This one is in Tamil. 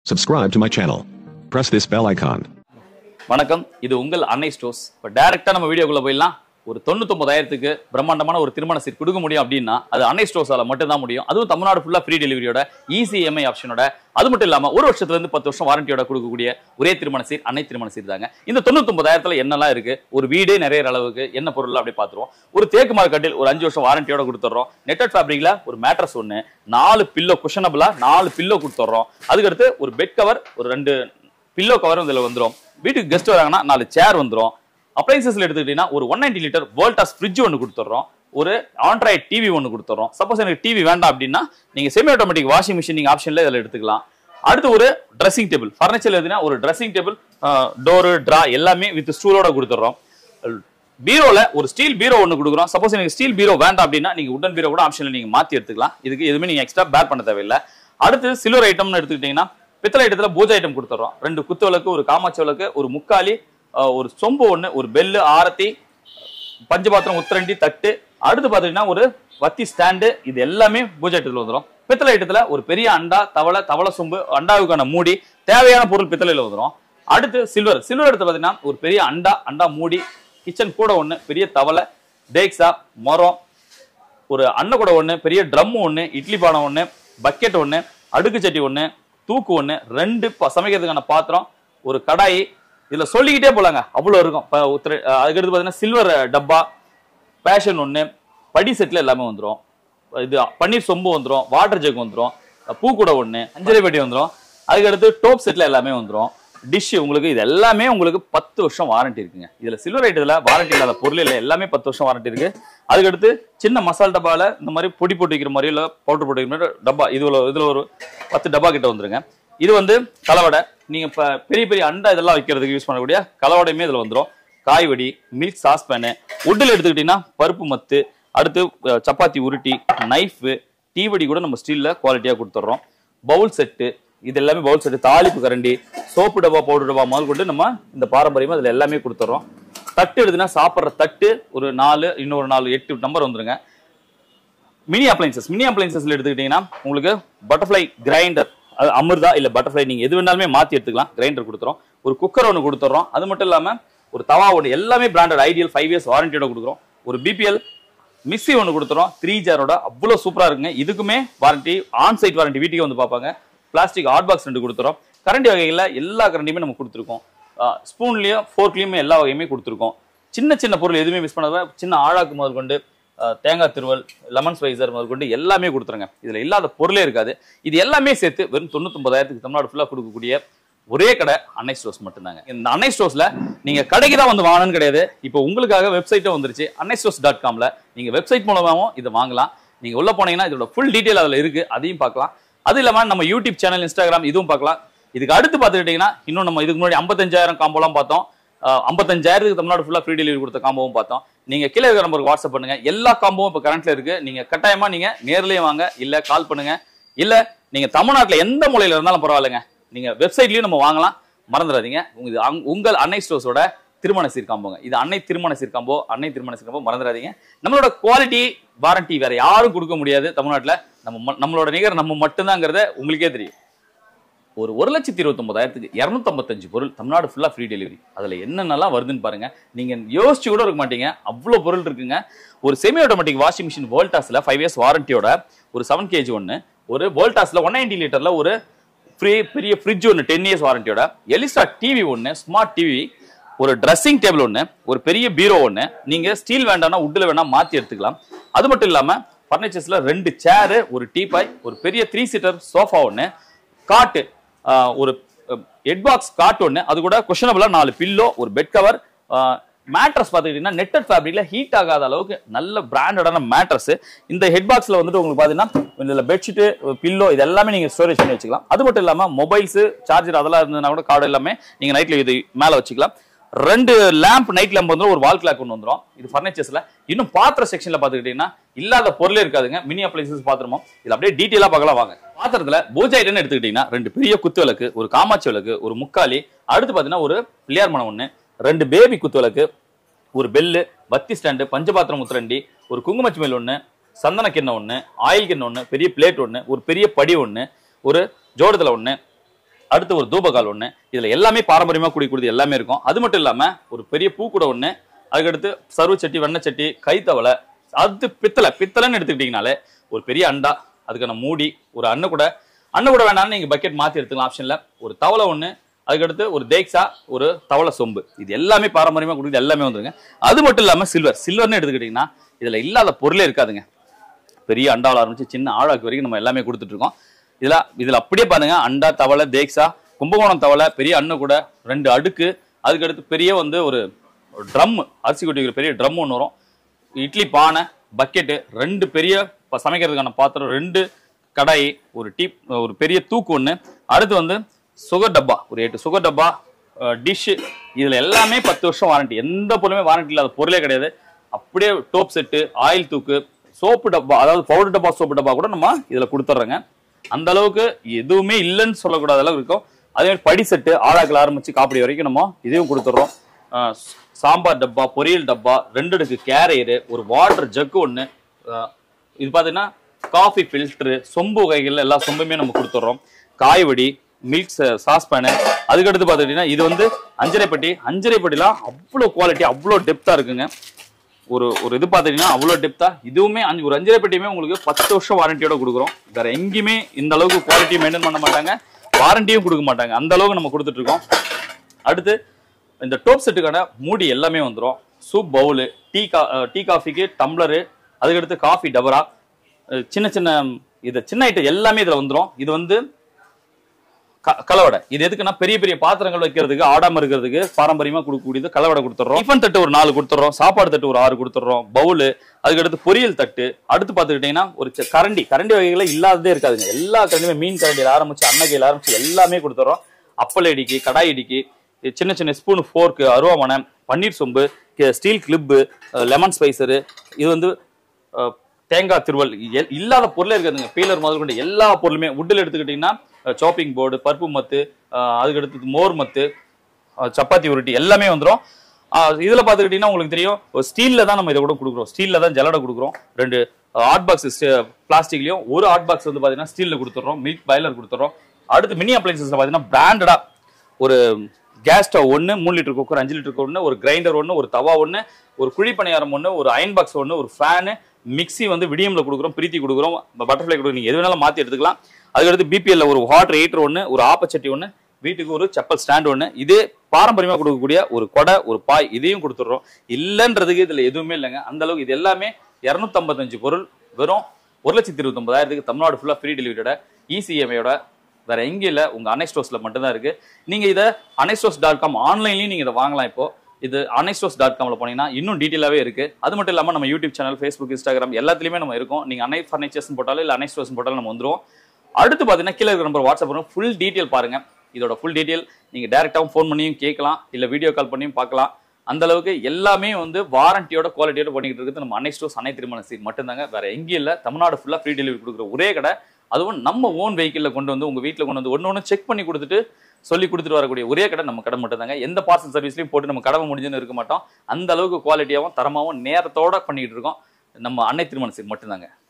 Subscribe to my channel. Press this bell icon. வணக்கம் இது உங்கள் அன்னை ஸ்டோர்ஸ் இப்போ டேரெக்டாக நம்ம வீடியோக்குள்ள போயிடலாம் ஒரு தொண்ணூத்தொம்பதாயிரத்துக்கு பிரம்மாண்டமான ஒரு திருமண சீட் கொடுக்க முடியும் அப்படின்னா அது அன்னை ஸ்டோர்ஸால மட்டும்தான் முடியும் அதுவும் தமிழ்நாடு ஃபுல்லாக ஃப்ரீ டெலிவரியோட ஈஸி எம்ஐ ஆப்ஷனோட அது மட்டும் இல்லாமல் ஒரு வருஷத்துல இருந்து பத்து வருஷம் வாரண்டியோட கொடுக்கக்கூடிய ஒரே திருமண சீட் அன்னை திருமண சீட் தாங்க இந்த தொண்ணூத்தொம்பதாயிரத்துல என்னெல்லாம் இருக்கு ஒரு வீடே நிறைய அளவுக்கு என்ன பொருள் அப்படி பார்த்துருவோம் ஒரு தேக்கு மர கட்டில் ஒரு அஞ்சு வருஷம் வாரண்டியோட கொடுத்துட்றோம் நெட்டட் ஃபேப்ரிக்ல ஒரு மேட்ரஸ் ஒன்று நாலு பில்லோ குஷனபிளா நாலு பில்லோ கொடுத்துட்றோம் அதுக்கடுத்து ஒரு பெட் கவர் ஒரு ரெண்டு பில்லோ கவரும் இதுல வந்துரும் வீட்டுக்கு கெஸ்ட் வராங்கன்னா நாலு சேர் வந்துரும் அப்ளைன்சஸ்ல எடுத்துக்கிட்டீங்கன்னா ஒரு ஒன் நைன்டி லிட்டர் வேர்ல்டாஸ் ஃப்ரிட்ஜ் ஒன்று கொடுத்துட்றோம் ஒரு ஆண்ட்ராய்ட் டிவி ஒன்று கொடுத்துட்றோம் சப்போஸ் எனக்கு டிவி வேண்டாம் அப்படின்னா நீங்க செமி ஆட்டோமேட்டிக் வாஷிங் மிஷின் நீங்க ஆப்ஷன்ல இதில் எடுத்துக்கலாம் அடுத்து ஒரு ட்ரெஸ்ஸிங் டேபிள் ஃபர்னிச்சர் எதுனா ஒரு ட்ரெஸ்ஸிங் டேபிள் டோரு ட்ரா எல்லாமே வித் ஸ்டூலோட கொடுத்துட்றோம் பீரோல ஒரு ஸ்டீல் பீரோ ஒன்று கொடுக்குறோம் சப்போஸ் எனக்கு ஸ்டீல் பீரோ வேண்டாம் அப்படின்னா நீங்க உடன் பீரோ கூட ஆப்ஷன்ல நீங்க மாத்தி எடுத்துக்கலாம் இதுக்கு எதுவுமே நீங்க எக்ஸ்ட்ரா பேர் பண்ண தேவையில்லை அடுத்து சில்வர் ஐட்டம்னு எடுத்துக்கிட்டீங்கன்னா பித்தளை ஐட்டத்துல பூஜை ஐட்டம் கொடுத்துறோம் ரெண்டு குத்து விளக்கு ஒரு காமாட்சி விளக்கு ஒரு முக்காலி அஹ், ஒரு சொம்பு ஒன்று ஒரு பெல்லு ஆரத்தி பஞ்சபாத்திரம் உத்தரண்டி தட்டு அடுத்து பாத்தீங்கன்னா ஒரு வத்தி ஸ்டாண்டு இது எல்லாமே பூஜை ஐட்டத்துல வந்துடும் பித்தளை ஐட்டத்துல ஒரு பெரிய அண்டா தவளை தவளை சொம்பு அண்டாவுக்கான மூடி தேவையான பொருள் பித்தளையில வந்துடும் அடுத்து சில்வர் சில்வர் எடுத்து பாத்தீங்கன்னா ஒரு பெரிய அண்டா அண்டா மூடி கிச்சன் கூட ஒண்ணு பெரிய தவளை டேக்ஸா மரம் ஒரு அன்னக்கூடை ஒன்று பெரிய ட்ரம் ஒன்று இட்லி பானை ஒன்று பக்கெட் ஒன்று அடுக்கு சட்டி ஒன்று தூக்கு ஒன்று ரெண்டு ப- சமைக்கிறதுக்கான பாத்திரம் ஒரு கடாய் இதில் சொல்லிக்கிட்டே போலாங்க அவ்வளோ இருக்கும் இப்போ உத்திர அதுக்கடுத்து பார்த்தீங்கன்னா சில்வர் டப்பா பேஷன் ஒன்று படி செட்டில் எல்லாமே வந்துடும் இது பன்னீர் சொம்பு வந்துடும் வாட்டர் ஜக் வந்துடும் பூக்கூடை ஒன்று அஞ்சலி பெட்டி வந்துடும் அதுக்கடுத்து டோப் செட்டில் எல்லாமே வந்துடும் டிஷ் உங்களுக்கு இது எல்லாமே உங்களுக்கு பத்து வருஷம் வாரண்டி இருக்குங்க இதுல சில்வர் ஐட்டத்தில் வாரண்டி இல்லாத பொருள் இல்லை எல்லாமே பத்து வருஷம் வாரண்டி இருக்கு அதுக்கடுத்து சின்ன மசால் டப்பால இந்த மாதிரி பொடி போட்டு வைக்கிற மாதிரி இல்லை பவுடர் போட்டு வைக்கிற மாதிரி டப்பா இதுல இதுல ஒரு பத்து டப்பா கிட்ட வந்துருங்க இது வந்து கலவடை நீங்க இப்ப பெரிய பெரிய அண்டா இதெல்லாம் வைக்கிறதுக்கு யூஸ் பண்ணக்கூடிய கலவடையுமே இதுல வந்துடும் காய்வடி மில்க் சாஸ்பேனு உட்டில் எடுத்துக்கிட்டீங்கன்னா பருப்பு மத்து அடுத்து அஹ், சப்பாத்தி உருட்டி நைஃபு டீவடி கூட நம்ம ஸ்டீல்ல குவாலிட்டியா கொடுத்துட்றோம் பவுல் செட்டு இது எல்லாமே பவுல் செட்டு தாளிப்பு கரண்டி சோப்பு டப்பா பவுடர் டப்பா முதல் கொண்டு நம்ம இந்த பாரம்பரியமா இதுல எல்லாமே கொடுத்துட்றோம் தட்டு எடுத்துனா சாப்பிட்ற தட்டு ஒரு நாலு இன்னொரு நாலு எட்டு நம்பர் வந்துருங்க மினி அப்ளைன்சஸ் மினி அப்ளைன்சஸ்ல எடுத்துக்கிட்டீங்கன்னா உங்களுக்கு பட்டர்ஃப்ளை கிரைண்டர் அது அமிர்தா இல்ல பட்டர்ஃப்ளை நீங்க எது வேணாலுமே மாத்தி எடுத்துக்கலாம் கிரைண்டர் கொடுத்துறோம் ஒரு குக்கர் ஒன்று கொடுத்துறோம் அது மட்டும் இல்லாம ஒரு தவா ஒன்று எல்லாமே பிராண்டட் ஐடியல் ஃபைவ் இயர்ஸ் வாரண்டியோட கொடுக்குறோம் ஒரு பிபிஎல் மிக்ஸி ஒன்று கொடுத்துறோம் த்ரீ ஜாரோட அவ்வளோ சூப்பரா இருக்குங்க இதுக்குமே வாரண்டி ஆன் சைட் வாரண்டி வீட்டுக்கே வந்து பார்ப்பாங்க பிளாஸ்டிக் ஹாட் பாக்ஸ் ரெண்டு கொடுத்துறோம் கரண்டி வகைகளில் எல்லா கரண்டியுமே நம்ம கொடுத்துருக்கோம் ஸ்பூன்லயும் ஃபோர்க்லயுமே எல்லா வகையுமே கொடுத்துருக்கோம் சின்ன சின்ன பொருள் எதுவுமே மிஸ் பண்ணாத சின்ன ஆழாக்கு முதல் கொண்டு அஹ், தேங்காய் திருவல் லெமன் ஸ்பைசர் முதல் கொண்டு எல்லாமே கொடுத்துருங்க இதுல இல்லாத பொருளே இருக்காது இது எல்லாமே சேர்த்து வெறும் தொண்ணூத்தொன்பதாயிரத்துக்கு தமிழ்நாடு ஃபுல்லா கொடுக்கக்கூடிய ஒரே கடை அன்னை ஸ்டோர்ஸ் மட்டும்தாங்க இந்த அன்னை ஸ்டோர்ஸ்ல நீங்க கடைக்கு தான் வந்து வாங்கணும்னு கிடையாது இப்போ உங்களுக்காக வெப்சைட்டும் வந்துருச்சு அன்னை ஸ்டோர்ஸ் டாட் காம்ல நீங்க வெப்சைட் மூலமாகவும் இதை வாங்கலாம் நீங்க உள்ள போனீங்கன்னா இதோட ஃபுல் டீடைல் அதுல இருக்கு அதையும் பார்க்கலாம் அது இல்லாம நம்ம யூடியூப் சேனல் இன்ஸ்டாகிராம் இதுவும் பார்க்கலாம் இதுக்கு அடுத்து பார்த்துக்கிட்டீங்கன்னா இன்னும் நம்ம இதுக்கு முன்னாடி ஐம்பத்தஞ்சாயிரம் காம்போலாம் பார்த்தோம் அஹ், ஐம்பத்தஞ்சாயிரத்துக்கு தமிழ்நாடு ஃபுல்லா ஃப்ரீ டெலிவரி கொடுத்த காம்போவும் பார்த்தோம் நீங்க கீழே இருக்கிற நம்பருக்கு வாட்ஸ்அப் பண்ணுங்க எல்லா காம்போவும் இப்போ கரண்ட்ல இருக்கு நீங்க கட்டாயமா நீங்க நேர்லயும் வாங்க இல்ல கால் பண்ணுங்க இல்ல நீங்க தமிழ்நாட்டுல எந்த மூலையில இருந்தாலும் பரவாயில்லைங்க நீங்க வெப்சைட்லயும் நம்ம வாங்கலாம் மறந்துடாதீங்க உங்க- இது அங்க- உங்கள் அன்னை ஸ்டோர்ஸோட திருமண சீர்காம்போங்க இது அன்னை திருமண சீர்காம்போ அன்னை திருமண சீர்காம்போ மறந்துடாதீங்க நம்மளோட குவாலிட்டி வாரண்டி வேற யாரும் கொடுக்க முடியாது தமிழ்நாட்டுல நம்ம ம- நம்மளோட நிகர் நம்ம மட்டும்தாங்கிறத உங்களுக்கே தெரியும் ஒரு ஒரு லட்சத்தி இருபத்தொன்பதாயிரத்துக்கு இரநூத்தம்பத்தஞ்சு பொருள் தமிழ்நாடு ஃபுல்லாக ஃப்ரீ டெலிவரி அதில் என்னென்னலாம் வருதுன்னு பாருங்க நீங்கள் யோசிச்சு கூட இருக்க மாட்டீங்க அவ்வளோ பொருள் இருக்குங்க ஒரு செமி ஆட்டோமேட்டிக் வாஷிங் மிஷின் வோல்டாஸில் ஃபைவ் இயர்ஸ் வாரண்டியோட ஒரு செவன் கேஜி ஒன்று ஒரு வோல்டாஸில் ஒன் நைன்டி லிட்டரில் ஒரு ஃப்ரீ பெரிய ஃப்ரிட்ஜ் ஒன்று டென் இயர்ஸ் வாரண்டியோட எலிசா டிவி ஒன்று ஸ்மார்ட் டிவி ஒரு ட்ரெஸ்ஸிங் டேபிள் ஒன்று ஒரு பெரிய பீரோ ஒன்று நீங்கள் ஸ்டீல் வேண்டாம்னா உட்டில் வேணா மாற்றி எடுத்துக்கலாம் அது மட்டும் இல்லாமல் ஃபர்னிச்சர்ஸில் ரெண்டு சேரு ஒரு டீபாய் ஒரு பெரிய த்ரீ சீட்டர் சோஃபா ஒன்று காட்டு ஆஹ், ஒரு ஹெட் பாக்ஸ் காட் ஒன்று அது கூட கொஷனபிளா நாலு பில்லோ ஒரு பெட் கவர் மேட்ரஸ் பார்த்துக்கிட்டீங்கன்னா நெட்டட் ஃபேப்ரிக்ல ஹீட் ஆகாத அளவுக்கு நல்ல பிராண்டடான மேட்ரஸ் இந்த ஹெட் பாக்ஸ்ல வந்துட்டு உங்களுக்கு பார்த்தீங்கன்னா இதில் பெட்ஷீட்டு பில்லோ இது எல்லாமே நீங்க ஸ்டோரேஜ் பண்ணி வச்சுக்கலாம் அது மட்டும் இல்லாம மொபைல்ஸ் சார்ஜர் அதெல்லாம் இருந்ததுன்னா கூட கார்டு எல்லாமே நீங்க நைட்ல இது மேல வச்சுக்கலாம் ரெண்டு லேம்ப் நைட் லேம்ப் வந்து ஒரு வால் கிளாக் ஒன்று வந்துடும் இது ஃபர்னிச்சர்ஸ்ல இன்னும் பாத்திர செக்ஷன்ல பாத்துக்கிட்டீங்கன்னா இல்லாத பொருளே இருக்காதுங்க மினி அப்ளைன்சஸ் பாத்திரமோ இது அப்படியே டீட்டெயிலா பார்க்கலாம் வாங்க பாத்திரத்துல பூஜை ஐட்டம் எடுத்துக்கிட்டீங்கன்னா ரெண்டு பெரிய குத்து விளக்கு ஒரு காமாட்சி விளக்கு ஒரு முக்காலி அடுத்து பாத்தீங்கன்னா ஒரு பிள்ளையார் மனம் ஒண்ணு ரெண்டு பேபி குத்து விளக்கு ஒரு பெல்லு பத்தி ஸ்டாண்டு பஞ்சபாத்திரம் முத்திரண்டி ஒரு குங்குமச்சிமேல் ஒண்ணு சந்தன கிண்ணம் ஒண்ணு ஆயில் கிண்ணம் ஒண்ணு பெரிய பிளேட் ஒண்ணு ஒரு பெரிய படி ஒண்ணு ஒரு ஜோடுதலை ஒண்ணு அடுத்து ஒரு தூபகால் ஒண்ணு இதுல எல்லாமே பாரம்பரியமா குடி குடிது எல்லாமே இருக்கும் அது மட்டும் இல்லாம ஒரு பெரிய பூக்கூடை ஒண்ணு அதுக்கடுத்து சர்வ சட்டி வெண்ணெய் சட்டி கைத்தவளை அது பித்தளை பித்தளைன்னு எடுத்துக்கிட்டீங்கனாலே ஒரு பெரிய அண்டா அதுக்கான மூடி ஒரு அன்ன கூட அன்ன கூட வேணாலும் நீங்க பக்கெட் மாத்தி எடுத்துக்கலாம் ஆப்ஷன்ல ஒரு தவளை ஒண்ணு அதுக்கடுத்து ஒரு தேக்ஸா ஒரு தவளை சொம்பு இது எல்லாமே பாரம்பரியமா குடிக்குது எல்லாமே வந்துருங்க அது மட்டும் இல்லாம சில்வர் சில்வர்னு எடுத்துக்கிட்டீங்கன்னா இதுல இல்லாத பொருளே இருக்காதுங்க பெரிய அண்டாவில் ஆரம்பிச்சு சின்ன ஆழாக்கு வரைக்கும் நம்ம எல்லாமே கொடுத்துட்டு இருக்கோம் இதுல இதுல அப்படியே பாருங்க அண்டா தவளை தேக்ஸா கும்பகோணம் தவளை பெரிய அண்ணு கூட ரெண்டு அடுக்கு அதுக்கடுத்து பெரிய வந்து ஒரு ட்ரம் அரிசி கொட்டி வைக்கிற பெரிய ட்ரம் ஒன்று வரும் இட்லி பானை பக்கெட்டு ரெண்டு பெரிய ப- சமைக்கிறதுக்கான பாத்திரம் ரெண்டு கடாய் ஒரு டீ ஒரு பெரிய தூக்கு ஒன்று அடுத்து வந்து சுகர் டப்பா ஒரு எட்டு சுகர் டப்பா டிஷ்ஷு இதில் எல்லாமே பத்து வருஷம் வாரண்டி எந்த பொருளுமே வாரண்டி இல்லாத பொருளே கிடையாது அப்படியே டோப் செட்டு ஆயில் தூக்கு சோப்பு டப்பா அதாவது பவுடர் டப்பா சோப்பு டப்பா கூட நம்ம இதில் கொடுத்துட்றோங்க அந்த அளவுக்கு எதுவுமே இல்லைன்னு சொல்லக்கூடாத அளவுக்கு இருக்கும் அதே மாதிரி படி செட்டு ஆழாக்கில் ஆரம்பிச்சு காப்படி வரைக்கும் நம்ம இதையும் கொடுத்துட்றோம் ஆஹ் சாம்பார் டப்பா பொரியல் டப்பா ரெண்டு அடுக்கு கேரியரு ஒரு வாட்டர் ஜக்கு ஒன்று இது பார்த்தீங்கன்னா காஃபி ஃபில்டரு சொம்பு வகைகள் எல்லா சொம்புமே நம்ம கொடுத்துட்றோம் காய்வடி மில்க் சாஸ்பேனு அதுக்கடுத்து பார்த்துக்கிட்டிங்கன்னா இது வந்து அஞ்சரை பெட்டி அஞ்சரை பெட்டிலாம் அவ்வளோ குவாலிட்டி அவ்வளோ டெப்த்தாக இருக்குங்க ஒரு ஒரு இது பார்த்துட்டீங்கன்னா அவ்வளோ டெப்த்தா இதுவுமே அஞ்சு ஒரு அஞ்சரை பெட்டியுமே உங்களுக்கு பத்து வருஷம் வாரண்டியோட கொடுக்குறோம் வேற எங்கேயுமே இந்த அளவுக்கு குவாலிட்டி மெயின்டைன் பண்ண மாட்டாங்க வாரண்டியும் கொடுக்க மாட்டாங்க அந்த அளவுக்கு நம்ம கொடுத்துட்டு இருக்கோம் அடுத்து இந்த டோப் செட்டுக்கான மூடி எல்லாமே வந்துடும் சூப் பவுலு டீ கா டீ காஃபிக்கு டம்ளரு அதுக்கடுத்து காஃபி டபரா அஹ் சின்ன சின்ன இது சின்ன ஐட்டம் எல்லாமே இதில் வந்துடும் இது வந்து க- கலவடை இது எதுக்குன்னா பெரிய பெரிய பாத்திரங்கள் வைக்கிறதுக்கு ஆடாம இருக்கிறதுக்கு பாரம்பரியமா கொடுக்கக்கூடியது கலவடை கொடுத்துறோம் டிஃபன் தட்டு ஒரு நாலு கொடுத்துறோம் சாப்பாடு தட்டு ஒரு ஆறு கொடுத்துறோம் பவுலு அதுக்கடுத்து பொரியல் தட்டு அடுத்து பார்த்துக்கிட்டீங்கன்னா ஒரு சி- கரண்டி கரண்டி வகைகள இல்லாததே இருக்காதுங்க எல்லா கரண்டியுமே மீன் கரண்டியில் ஆரம்பிச்சு அன்னகையில் ஆரம்பிச்சு எல்லாமே கொடுத்துறோம் அப்பல் இடிக்கு கடாய் இடிக்கு இது சின்ன சின்ன ஸ்பூன் ஃபோர்க்கு அருவாமனை பன்னீர் சொம்பு ஸ்டீல் கிளிப்பு லெமன் ஸ்பைசரு இது வந்து அஹ், தேங்காய் திருவல் எல்- இல்லாத பொருளே இருக்காதுங்க பீலர் முதல் கொண்டு எல்லா பொருளுமே வுட்டில் எடுத்துக்கிட்டிங்கன்னா சாப்பிங் போர்டு பருப்பு மத்து அஹ், அதுக்கடுத்து மோர் மத்து அஹ், சப்பாத்தி உருட்டி எல்லாமே வந்துடும் இதில் பார்த்துக்கிட்டிங்கன்னா உங்களுக்கு தெரியும் ஸ்டீலில் தான் நம்ம இதை கூட கொடுக்குறோம் ஸ்டீலில் தான் ஜலடை கொடுக்குறோம் ரெண்டு ஹாட் பாக்ஸ் பிளாஸ்டிக்லையும் ஒரு ஹாட் பாக்ஸ் வந்து பார்த்தீங்கன்னா ஸ்டீலில் கொடுத்துட்றோம் மில்க் பாய்லர் கொடுத்துட்றோம் அடுத்து மினி அப்ளைன்சஸில் பார்த்தீங்கன்னா பிராண்டடாக ஒரு கேஸ் ஸ்டவ் ஒன்று மூணு லிட்டர் குக்கர் அஞ்சு லிட்டர் ஒன்று ஒரு கிரைண்டர் ஒன்று ஒரு தவா ஒன்று ஒரு குழி பணியாரம் ஒன்று ஒரு அயன் பாக்ஸ் ஒன்று ஒரு ஃபேனு மிக்ஸி வந்து விடியம்ல கொடுக்குறோம் பிரீத்தி கொடுக்குறோம் பட்டர்ஃப்ளை கொடுக்குறோம் நீங்கள் எது வேணாலும் மாற்றி எடுத்துக்கலாம் அதுக்கடுத்து பிபிஎல்ல ஒரு வாட்டர் ஹீட்டர் ஒன்று ஒரு ஆப்பச்சட்டி ஒன்று வீட்டுக்கு ஒரு செப்பல் ஸ்டாண்ட் ஒன்று இதே பாரம்பரியமாக கொடுக்கக்கூடிய ஒரு கொடை ஒரு பாய் இதையும் கொடுத்துட்றோம் இல்லைன்றதுக்கு இதில் எதுவுமே இல்லைங்க அந்த அளவுக்கு இது எல்லாமே இரநூத்தம்பத்தஞ்சு பொருள் வெறும் ஒரு லட்சத்தி இருபத்தொன்பதாயிரத்துக்கு தமிழ்நாடு ஃபுல்லாக ஃப்ரீ டெலிவரியோட இசிஎம்ஐயோட வேற எங்கேயும் இல்லை உங்க அனை ஸ்டோர்ஸ்ல மட்டும்தான் இருக்கு நீங்க இதை அனைஸ்டோர்ஸ் டாட் காம் ஆன்லைன்லயும் நீங்க இதை வாங்கலாம் இப்போ இது அனைஸ்டோர்ஸ் டாட் காம்ல போனீங்கன்னா இன்னும் டீட்டெயிலாவே இருக்கு அது மட்டும் இல்லாம நம்ம யூடியூப் சேனல் ஃபேஸ்புக் இன்ஸ்டாகிராம் எல்லாத்துலயுமே நம்ம இருக்கோம் நீங்க அனை ஃபர்னிச்சர்ஸ் போட்டாலும் இல்ல அனை ஸ்டோர்ஸ் போட்டாலும் நம்ம வந்துருவோம் அடுத்து பாத்தீங்கன்னா கீழே இருக்கிற நம்பர் வாட்ஸ்அப் பண்ணுங்க ஃபுல் டீட்டெயில் பாருங்க இதோட ஃபுல் டீட்டெயில் நீங்க டேரெக்டாகவும் ஃபோன் பண்ணியும் கேட்கலாம் இல்ல வீடியோ கால் பண்ணியும் பார்க்கலாம் அந்த அளவுக்கு எல்லாமே வந்து வாரண்டியோட குவாலிட்டியோட பண்ணிக்கிட்டு இருக்குது நம்ம அன்னை ஸ்டோர்ஸ் அன்னை திருமண சீட் மட்டும்தாங்க வேற எங்கேயும் இல்லை தமிழ்நாடு ஃபுல்லாக ஃப்ரீ டெலிவரி கொடுக்குற ஒரே கடை அதுவும் நம்ம ஓன் வெஹிக்கிளில் கொண்டு வந்து உங்க வீட்டில் கொண்டு வந்து ஒன்று ஒன்று செக் பண்ணி கொடுத்துட்டு சொல்லி கொடுத்துட்டு வரக்கூடிய ஒரே கடை நம்ம கடை மட்டும்தாங்க எந்த பார்சல் சர்வீஸ்லையும் போட்டு நம்ம கடமை முடிஞ்சுன்னு இருக்க மாட்டோம் அந்த அளவுக்கு குவாலிட்டியாகவும் தரமாகவும் நேரத்தோட பண்ணிட்டு இருக்கோம் நம்ம அன்னை திருமண சீட் மட்டும்தாங்க